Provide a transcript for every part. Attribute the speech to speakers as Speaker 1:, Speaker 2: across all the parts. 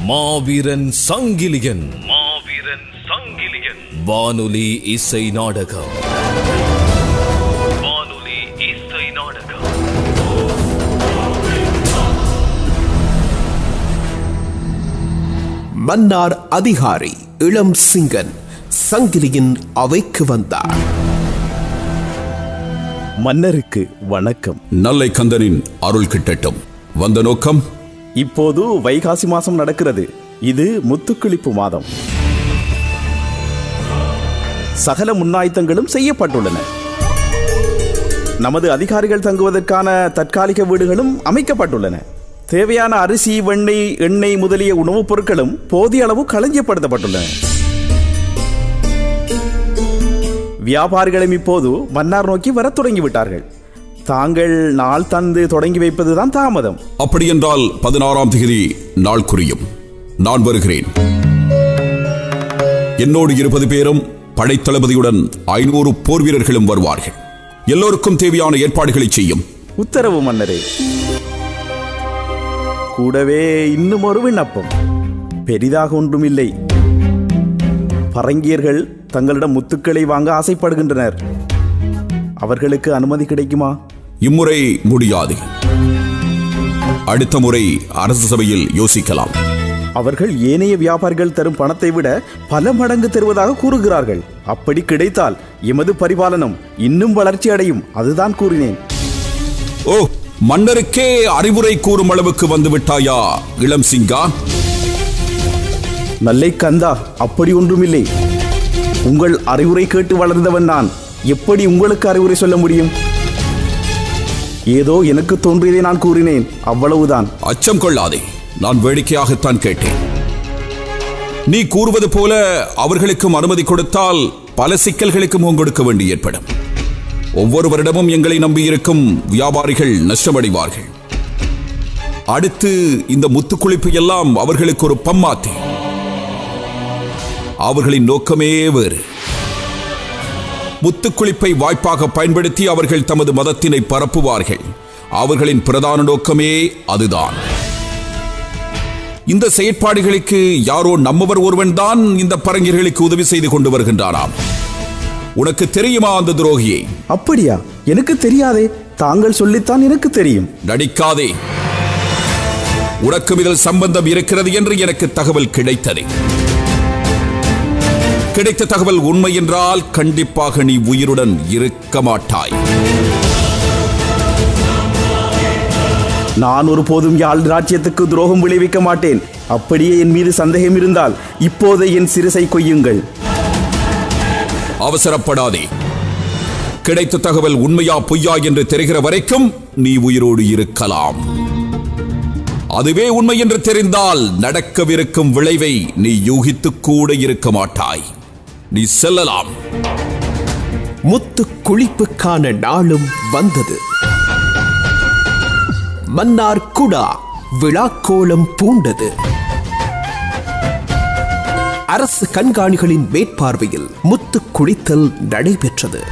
Speaker 1: மாவீரன் சங்கிலியன் மாவீரன் சங்கிலியன் வானொலி இசை நாடகம் வானொலி இசை நாடகம்
Speaker 2: மன்னார் அதிகாரி இளம் சிங்கன் சங்கிலியின் அவைக்கு வந்தார்
Speaker 3: மன்னருக்கு வணக்கம்
Speaker 4: நல்லை கந்தனின் அருள் கிட்டட்டும் வந்த நோக்கம்
Speaker 3: இப்போது வைகாசி மாசம் நடக்கிறது இது முத்துக்குளிப்பு மாதம் சகல முன்னாயத்தங்களும் செய்யப்பட்டுள்ளன நமது அதிகாரிகள் தங்குவதற்கான தற்காலிக வீடுகளும் அமைக்கப்பட்டுள்ளன தேவையான அரிசி வெண்ணெய் எண்ணெய் முதலிய உணவுப் பொருட்களும் போதிய அளவு களஞ்சியப்படுத்தப்பட்டுள்ளன வியாபாரிகளும் இப்போது மன்னார் நோக்கி வரத் தொடங்கிவிட்டார்கள் தாங்கள் நாள் தந்து தொடங்கி வைப்பதுதான் தாமதம்
Speaker 4: அப்படியென்றால் பதினாறாம் தேதி நாள் குறியும் நான் வருகிறேன் என்னோடு இருபது பேரும் படைத்தளபதியுடன் ஐநூறு போர் வீரர்களும் வருவார்கள் எல்லோருக்கும் தேவையான ஏற்பாடுகளை செய்யும்
Speaker 3: உத்தரவு மன்னரே கூடவே இன்னும் ஒரு விண்ணப்பம் பெரிதாக ஒன்றுமில்லை பரங்கியர்கள் தங்களிடம் முத்துக்களை வாங்க ஆசைப்படுகின்றனர் அவர்களுக்கு அனுமதி கிடைக்குமா
Speaker 4: இம்முறை முடியாது அடுத்த முறை அரசு சபையில் யோசிக்கலாம்
Speaker 3: அவர்கள் ஏனைய வியாபாரிகள் தரும் பணத்தை விட பல மடங்கு தருவதாக கூறுகிறார்கள் அப்படி கிடைத்தால் எமது பரிபாலனம் இன்னும் வளர்ச்சி அடையும் அதுதான் கூறினேன்
Speaker 4: ஓ மன்னருக்கே அறிவுரை கூறும் அளவுக்கு வந்து விட்டாயா இளம் சிங்கா
Speaker 3: நல்லை கந்தா அப்படி ஒன்றுமில்லை உங்கள் அறிவுரை கேட்டு வளர்ந்தவன் நான் எப்படி உங்களுக்கு அறிவுரை சொல்ல முடியும் ஏதோ எனக்கு தோன்றியதை நான் கூறினேன் அவ்வளவுதான்
Speaker 4: அச்சம் கொள்ளாதே நான் வேடிக்கையாகத்தான் கேட்டேன் நீ கூறுவது போல அவர்களுக்கும் அனுமதி கொடுத்தால் பல சிக்கல்களுக்கு முகங்கொடுக்க வேண்டி ஏற்படும் ஒவ்வொரு வருடமும் எங்களை நம்பியிருக்கும் வியாபாரிகள் நஷ்டமடைவார்கள் அடுத்து இந்த முத்துக்குளிப்பு எல்லாம் அவர்களுக்கு ஒரு பம்மாத்தி அவர்களின் நோக்கமே வேறு முத்துக்குளிப்பை வாய்ப்பாக பயன்படுத்தி அவர்கள் தமது மதத்தினை பரப்புவார்கள் அவர்களின் பிரதான நோக்கமே அதுதான் இந்த செயற்பாடுகளுக்கு யாரோ நம்மவர் ஒருவன் தான் இந்த பரங்கியர்களுக்கு உதவி செய்து கொண்டு வருகின்றாராம் உனக்கு தெரியுமா அந்த துரோகியை
Speaker 3: அப்படியா எனக்கு தெரியாதே தாங்கள் சொல்லித்தான் எனக்கு தெரியும்
Speaker 4: நடிக்காதே உனக்கும் இதில் சம்பந்தம் இருக்கிறது என்று எனக்கு தகவல் கிடைத்தது கிடைத்த தகவல் உண்மை என்றால் கண்டிப்பாக நீ உயிருடன் இருக்க மாட்டாய்
Speaker 3: நான் ஒருபோதும் யாழ் ராஜ்யத்துக்கு துரோகம் விளைவிக்க மாட்டேன் அப்படியே என் மீது சந்தேகம் இருந்தால் இப்போதே என் சிறுசை கொய்யுங்கள்
Speaker 4: அவசரப்படாதே கிடைத்த தகவல் உண்மையா பொய்யா என்று தெரிகிற வரைக்கும் நீ உயிரோடு இருக்கலாம் அதுவே உண்மை என்று தெரிந்தால் நடக்கவிருக்கும் விளைவை நீ யூகித்துக் கூட இருக்க மாட்டாய் நீ செல்லலாம்
Speaker 2: முத்து குளிப்புக்கான நாளும் வந்தது மன்னார் குடா விழாக்கோலம் பூண்டது அரசு கண்காணிகளின் மேற்பார்வையில் முத்து குளித்தல் நடைபெற்றது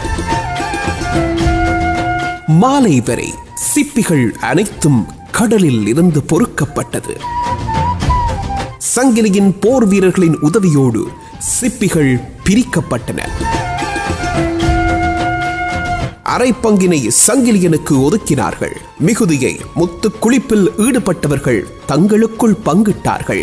Speaker 2: மாலை வரை சிப்பிகள் அனைத்தும் கடலில் இருந்து பொறுக்கப்பட்டது சங்கிலியின் போர் வீரர்களின் உதவியோடு சிப்பிகள் பிரிக்கப்பட்டன அரை பங்கினை சங்கிலியனுக்கு ஒதுக்கினார்கள் மிகுதியை முத்து குளிப்பில் ஈடுபட்டவர்கள் தங்களுக்குள் பங்கிட்டார்கள்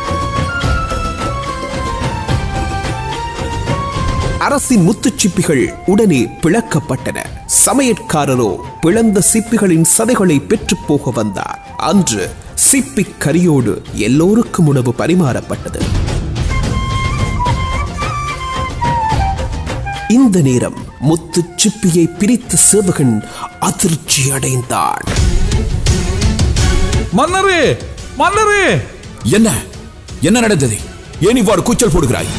Speaker 2: அரசின் முத்துச் சிப்பிகள் உடனே பிளக்கப்பட்டன சமையற்காரரோ பிளந்த சிப்பிகளின் சதைகளை பெற்றுப் போக வந்தார் அன்று சிப்பி கரியோடு எல்லோருக்கும் உணவு பரிமாறப்பட்டது இந்த நேரம் முத்து சிப்பியை பிரித்த சேவகன் அதிர்ச்சி அடைந்தான்
Speaker 5: மன்னரே மன்னரே
Speaker 4: என்ன என்ன நடந்தது ஏன் இவ்வாறு கூச்சல் போடுகிறாய்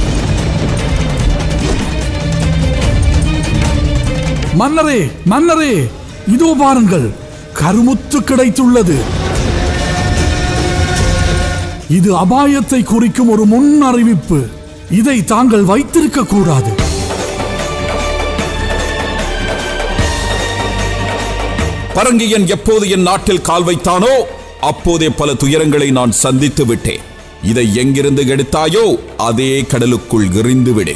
Speaker 5: மன்னரே மன்னரே இதோ பாருங்கள் கருமுத்து கிடைத்துள்ளது இது அபாயத்தை குறிக்கும் ஒரு முன் அறிவிப்பு இதை தாங்கள் வைத்திருக்க கூடாது
Speaker 4: பரங்கியன் எப்போது என் நாட்டில் கால் வைத்தானோ அப்போதே பல துயரங்களை நான் சந்தித்து விட்டேன் இதை எங்கிருந்து எடுத்தாயோ அதே கடலுக்குள் எறிந்து விடு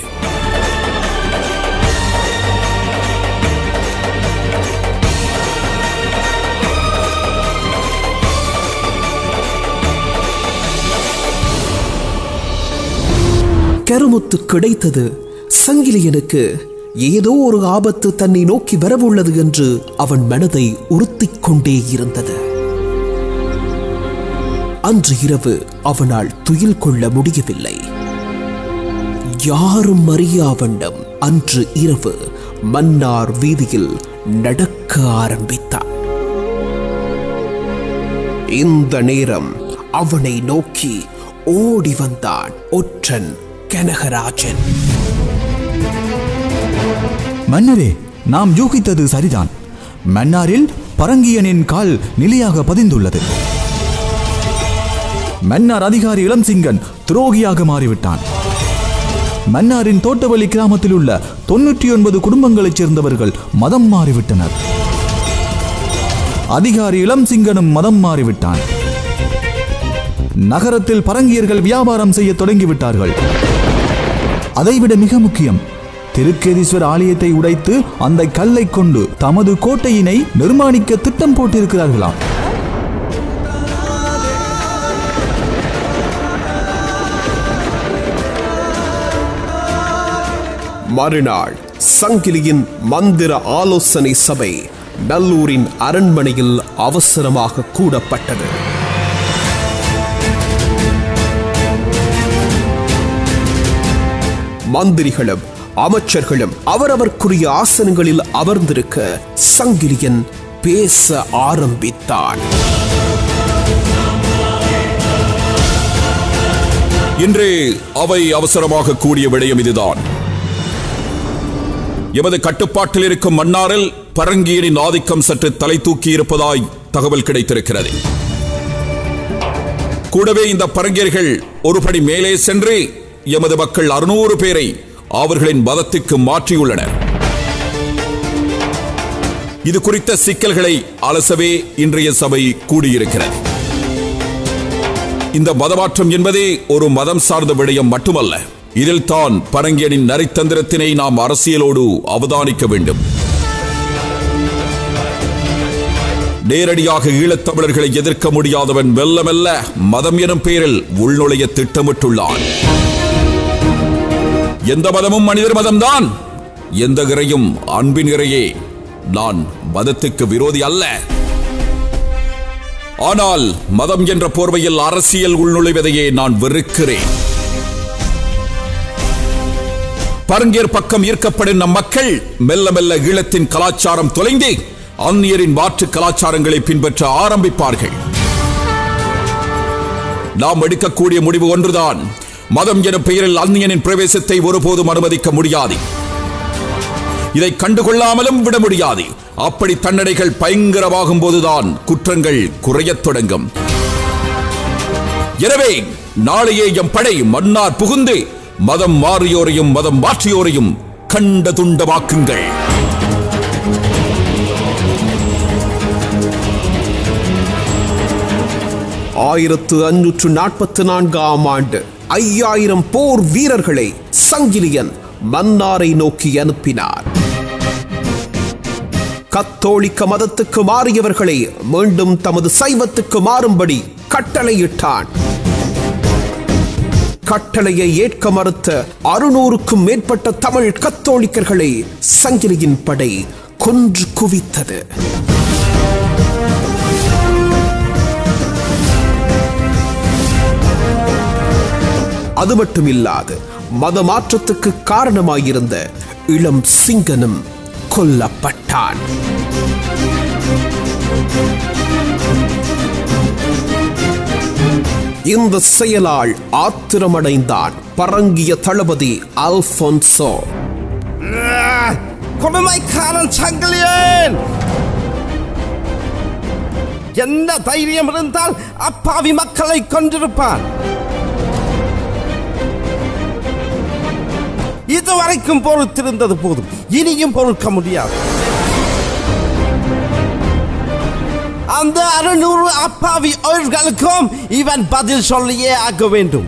Speaker 2: கருமுத்து கிடைத்தது சங்கிலியனுக்கு ஏதோ ஒரு ஆபத்து தன்னை நோக்கி வரவுள்ளது என்று அவன் மனதை உறுத்திக் கொண்டே இருந்தது அன்று இரவு அவனால் துயில் கொள்ள முடியவில்லை யாரும் அறியா வண்ணம் அன்று இரவு மன்னார் வீதியில் நடக்க ஆரம்பித்தான் இந்த நேரம் அவனை நோக்கி ஓடி வந்தான் ஒற்றன் கனகராஜன்
Speaker 6: மன்னரே நாம் யூகித்தது சரிதான் மன்னாரில் பரங்கியனின் கால் நிலையாக பதிந்துள்ளது மன்னார் அதிகாரி இளம்சிங்கன் துரோகியாக மாறிவிட்டான் மன்னாரின் தோட்டவழி கிராமத்தில் உள்ள தொன்னூற்றி ஒன்பது குடும்பங்களைச் சேர்ந்தவர்கள் மதம் மாறிவிட்டனர் அதிகாரி இளம்சிங்கனும் மதம் மாறிவிட்டான் நகரத்தில் பரங்கியர்கள் வியாபாரம் செய்ய தொடங்கிவிட்டார்கள் அதைவிட மிக முக்கியம் திருக்கேதீஸ்வர ஆலயத்தை உடைத்து அந்த கல்லை கொண்டு தமது கோட்டையினை நிர்மாணிக்க திட்டம் போட்டிருக்கிறார்களாம்
Speaker 2: மறுநாள் சங்கிலியின் மந்திர ஆலோசனை சபை நல்லூரின் அரண்மனையில் அவசரமாக கூடப்பட்டது மந்திரிகளும் அமைச்சர்களும் அவரவர்க்குரிய ஆசனங்களில் அமர்ந்திருக்க சங்கிலியன் பேச ஆரம்பித்தான்
Speaker 4: இன்று அவை அவசரமாக கூடிய விடயம் இதுதான் எமது கட்டுப்பாட்டில் இருக்கும் மன்னாரில் பரங்கியனின் ஆதிக்கம் சற்று தலை தூக்கி இருப்பதாய் தகவல் கிடைத்திருக்கிறது கூடவே இந்த பரங்கியர்கள் ஒருபடி மேலே சென்று எமது மக்கள் அறுநூறு பேரை அவர்களின் மதத்துக்கு மாற்றியுள்ளனர் இது குறித்த சிக்கல்களை அலசவே இன்றைய சபை கூடியிருக்கிறது இந்த மதமாற்றம் என்பதே ஒரு மதம் சார்ந்த விடயம் மட்டுமல்ல இதில் தான் பரங்கியனின் நரித்தந்திரத்தினை நாம் அரசியலோடு அவதானிக்க வேண்டும் நேரடியாக ஈழத்தமிழர்களை எதிர்க்க முடியாதவன் மெல்ல மெல்ல மதம் எனும் பெயரில் உள்நுழைய திட்டமிட்டுள்ளான் எந்த மதமும் மனிதர் மதம்தான் எந்த இறையும் அன்பின் இறையே நான் மதத்துக்கு விரோதி அல்ல ஆனால் மதம் என்ற போர்வையில் அரசியல் உள்நுழைவதையே நான் வெறுக்கிறேன் பரங்கியர் பக்கம் ஈர்க்கப்படும் நம் மக்கள் மெல்ல மெல்ல ஈழத்தின் கலாச்சாரம் தொலைந்து அந்நியரின் மாற்று கலாச்சாரங்களை பின்பற்ற ஆரம்பிப்பார்கள் நாம் எடுக்கக்கூடிய முடிவு ஒன்றுதான் மதம் எனும் பெயரில் அந்நியனின் பிரவேசத்தை ஒருபோதும் அனுமதிக்க முடியாது இதை கண்டுகொள்ளாமலும் விட முடியாது அப்படி தன்னடைகள் பயங்கரமாகும் போதுதான் குற்றங்கள் குறையத் தொடங்கும் எனவே நாளையே எம் படை மன்னார் புகுந்து மதம் மாறியோரையும் மதம் மாற்றியோரையும் கண்ட துண்டமாக்குங்கள்
Speaker 2: ஆயிரத்து அஞ்சூற்று நாற்பத்தி நான்காம் ஆண்டு ஐயாயிரம் போர் வீரர்களை சங்கிலியன் மன்னாரை நோக்கி அனுப்பினார் கத்தோலிக்க மதத்துக்கு மாறியவர்களை மீண்டும் தமது சைவத்துக்கு மாறும்படி கட்டளையிட்டான் கட்டளையை ஏற்க மறுத்த அறுநூறுக்கும் மேற்பட்ட தமிழ் கத்தோலிக்கர்களை சங்கிலியின் படை கொன்று குவித்தது அது மட்டுமில்லாது மத மாற்றத்துக்கு காரணமாயிருந்த இளம் சிங்கனும் கொல்லப்பட்டான் இந்த செயலால் ஆத்திரமடைந்தான் பரங்கிய தளபதி அல்போன்சோ
Speaker 7: கொடுமைக்காரன் சங்கிலியன் என்ன தைரியம் இருந்தால் அப்பாவி மக்களை கொண்டிருப்பான் இதுவரைக்கும் பொறுத்திருந்தது போதும் இனியும் பொறுக்க முடியாது அந்த அறுநூறு அப்பாவி உயிர்களுக்கும் இவன் பதில் சொல்லியே ஆக வேண்டும்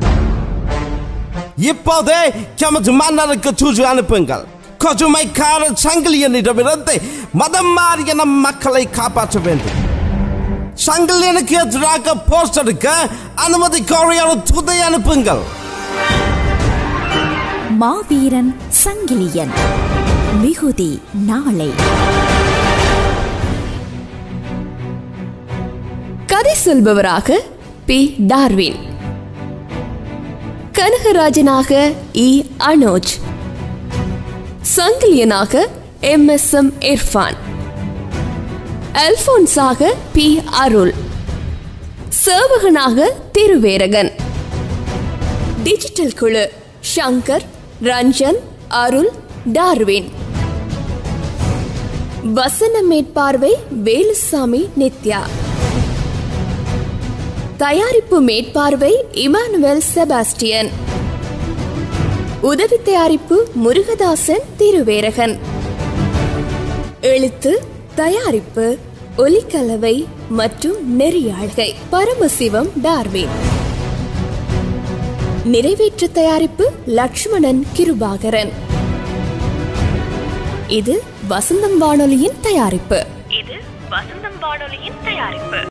Speaker 7: இப்போதே எமது மன்னருக்கு தூது அனுப்புங்கள் கொஜுமைக்கார சங்கிலியனிடமிருந்து மதம் மாறிய நம் மக்களை காப்பாற்ற வேண்டும் சங்கிலியனுக்கு எதிராக போஸ்ட் எடுக்க அனுமதி கோரிய ஒரு துதை அனுப்புங்கள்
Speaker 8: மாவீரன் சங்கிலியன் மிகுதி நாளை
Speaker 9: கதை சொல்பவராக பி டார்வின் கனகராஜனாக இ அனோஜ் சங்கிலியனாக எம் எஸ் எம் இர்ஃபான் அல்போன்ஸாக பி அருள் சேவகனாக திருவேரகன் டிஜிட்டல் குழு ஷங்கர் ரஞ்சன் அருள் டார்வின் வசன மேற்பார்வை வேலுசாமி நித்யா தயாரிப்பு மேற்பார்வை இமானுவேல் செபாஸ்டியன் உதவி தயாரிப்பு முருகதாசன் திருவேரகன் எழுத்து தயாரிப்பு ஒலிக்கலவை மற்றும் நெறியாழ்கை பரமசிவம் டார்வின் நிறைவேற்று தயாரிப்பு லக்ஷ்மணன் கிருபாகரன் இது வசந்தம் வானொலியின் தயாரிப்பு
Speaker 10: இது வசந்தம் வானொலியின் தயாரிப்பு